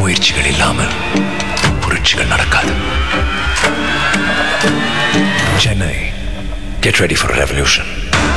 முயற்சிகள் இல்லாமல் புரட்சிகள் நடக்காது Chennai get ready for revolution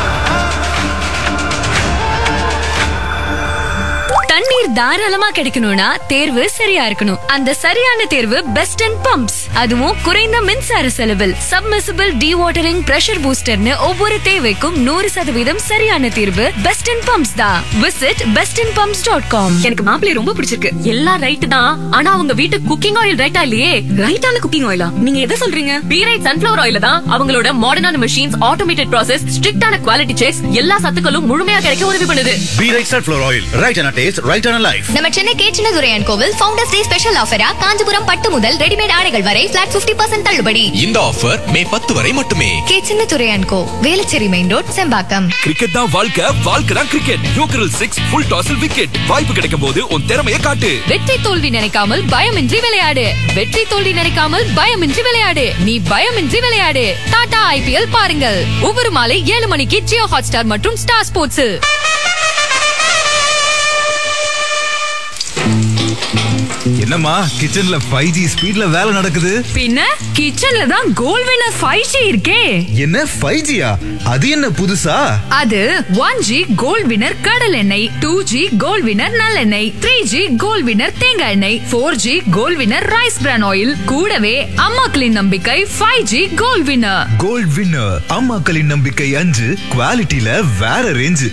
தண்ணீர் தாராளமா கிடைக்கணும்னா தேர்வு சரியா இருக்கணும் அந்த சரியான தேர்வு பெஸ்ட் அண்ட் பம்ப்ஸ் அதுவும் குறைந்த மின்சார செலவில் சப்மிசிபிள் வாட்டரிங் பிரஷர் பூஸ்டர்னு ஒவ்வொரு தேவைக்கும் நூறு சதவீதம் சரியான தீர்வு பெஸ்ட் அண்ட் பம்ப்ஸ் தான் visit best and pumps dot com எனக்கு மாப்பிளை ரொம்ப பிடிச்சிருக்கு எல்லாம் ரைட் தான் ஆனா அவங்க வீட்டு குக்கிங் ஆயில் ரைட்டா இல்லையே ரைட்டான குக்கிங் ஆயிலா நீங்க எதை சொல்றீங்க பி ரைட் சன்ஃபிளவர் ஆயில தான் அவங்களோட மாடர்னான மெஷின்ஸ் ஆட்டோமேட்டட் ப்ராசஸ் ஸ்ட்ரிக்டான குவாலிட்டி செக்ஸ் எல்லா சத்துக்களும் முழுமையா கிடைக்க உதவி பண்ணுது be right sunflower oil right and taste right and life நம்ம சென்னை கே சின்னதுரையன் கோவில் ஃபவுண்டர்ஸ் டே ஸ்பெஷல் ஆஃபரா காஞ்சிபுரம் பட்டு முதல் ரெடிமேட் ஆடைகள் வரை பிளாட் 50% பர்சன்ட் தள்ளுபடி இந்த ஆஃபர் மே பத்து வரை மட்டுமே K Chinnadurayan co Velachery main road Sembakkam cricket தான் வாழ்க்கை வாழ்க்கை தான் கிரிக்கெட் யோக்கரல் சிக்ஸ் ஃபுல் டாஸில் விக்கெட் வாய்ப்பு கிடைக்கும் போது உன் திறமையை காட்டு வெற்றி தோல்வி நினைக்காமல் பயமின்றி விளையாடு வெற்றி தோல்வி நினைக்காமல் பயமின்றி விளையாடு நீ பயமின்றி விளையாடு டாடா ஐபிஎல் பாருங்கள் ஒவ்வொரு மாலை ஏழு மணிக்கு ஜியோ ஹாட்ஸ்டார் மற்றும் ஸ்டார் ஸ்போர்ட்ஸில் என்னம்மா கிச்சன்ல ஃபைவ் ஜி ஸ்பீட்ல வேலை நடக்குது பின்ன கிச்சன்ல தான் கோல் வினர் ஃபைவ் ஜி இருக்கே என்ன ஃபைவ் ஜியா அது என்ன புதுசா அது ஒன் ஜி கோல்ட் வினர் கடல் எண்ணெய் டூ ஜி கோல்ட் வினர் நல்லெண்ணெய் த்ரீ ஜி கோல்ட் வினர் தேங்காய் எண்ணெய் four G gold winner rice bran oil கூடவே அம்மாக்களின் நம்பிக்கை five G gold winner gold winner அம்மாக்களின் நம்பிக்கை அஞ்சு குவாலிட்டியில வேற ரேஞ்சு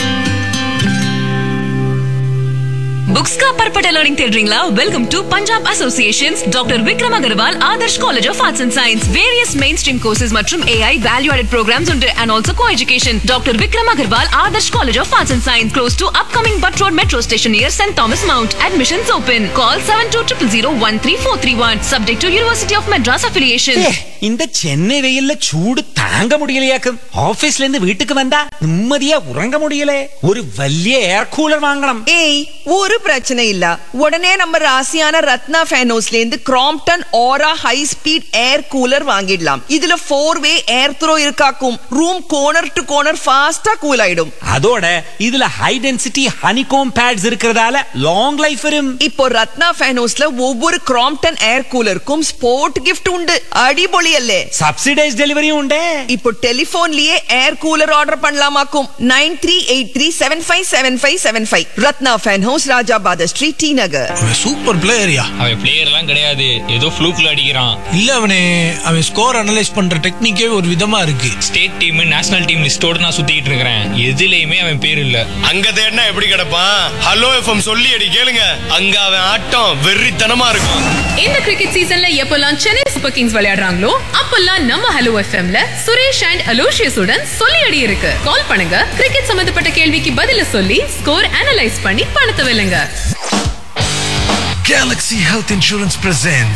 बुक्स का परपटा लर्निंग தேடுறீங்களா welcome to Punjab associations doctor Vikram Agarwal Adarsh college of arts and science various mainstream courses மற்றும் ஏஐ வேல்யூ ஆடட் ப்ரோக்ராம்ஸ் உண்டு and also coeducation doctor Vikram Agarwal Adarsh college of arts and science close to upcoming but road metro station near saint Thomas mount admissions open call seven two triple zero one three four three one subject to university of Madras affiliation இந்த சென்னை வெயில்ல சூடு தாங்க முடியலையாக்கும் ஆபீஸ்ல இருந்து வீட்டுக்கு வந்தா நிம்மதியா உறங்க முடியல ஒரு வலிய ஏர் கூலர் வாங்கணும் ஏய் ஒரு பிரச்சனை இல்ல உடனே நம்ம ராசியான ரத்னா ஃபேனோஸ்ல இருந்து கிராம்ப்டன் ஆரா ஹை ஸ்பீட் ஏர் கூலர் வாங்கிடலாம் இதுல ஃபோர் வே ஏர் த்ரோ இருக்காக்கும் ரூம் கோனர் டு கோனர் ஃபாஸ்டா கூல் ஆயிடும் அதோட இதுல ஹை டென்சிட்டி ஹனிகோம் பேட்ஸ் இருக்கிறதால லாங் லைஃப் வரும் இப்போ ரத்னா ஃபேனோஸ்ல ஒவ்வொரு கிராம்ப்டன் ஏர் கூலருக்கும் ஸ்போர்ட் கிஃப்ட் உண்டு அடிபொலி அல்லே சப்சிடைஸ் டெலிவரியும் உண்டே இப்போ டெலிபோன்லயே ஏர் கூலர் ஆர்டர் பண்ணலாமாக்கும் nine three eight three seven five seven five seven five Ratna fan house ராஜாபாத ஸ்ட்ரீட் டி நகர் அவன் சூப்பர் பிளேயர்யா அவன் பிளேயர் எல்லாம் கிடையாது ஏதோ ஃப்ளூக்ல அடிக்கிறான் இல்ல அவனே அவன் ஸ்கோர் அனலைஸ் பண்ற டெக்னிக்கே ஒரு விதமா இருக்கு ஸ்டேட் டீம் நேஷனல் டீம் லிஸ்டோட நான் சுத்திட்டு இருக்கிறேன் எதுலயுமே அவன் பேர் இல்ல அங்க தேடினா எப்படி கிடப்பான் ஹலோ எஃப்எம் சொல்லி அடி கேளுங்க அங்க அவன் ஆட்டம் வெறித்தனமா இருக்கும் இந்த கிரிக்கெட் சீசன்ல எப்பெல்லாம் சென்னை சூப்பர் கிங்ஸ் விளையாடுறாங்களோ அப்பெல்லாம் நம்ம ஹலோ எஃப்எம்ல சுரேஷ் அண்ட் அலோஷியஸ் உடன் சொல்லி அடி இருக்கு கால் பண்ணுங்க கிரிக்கெட் சம்பந்தப்பட்ட கேள்விக்கு பதில சொல்லி ஸ்கோர் அனலைஸ் பண்ணி பணத்தை வெல்லுங்க Galaxy Health Insurance presents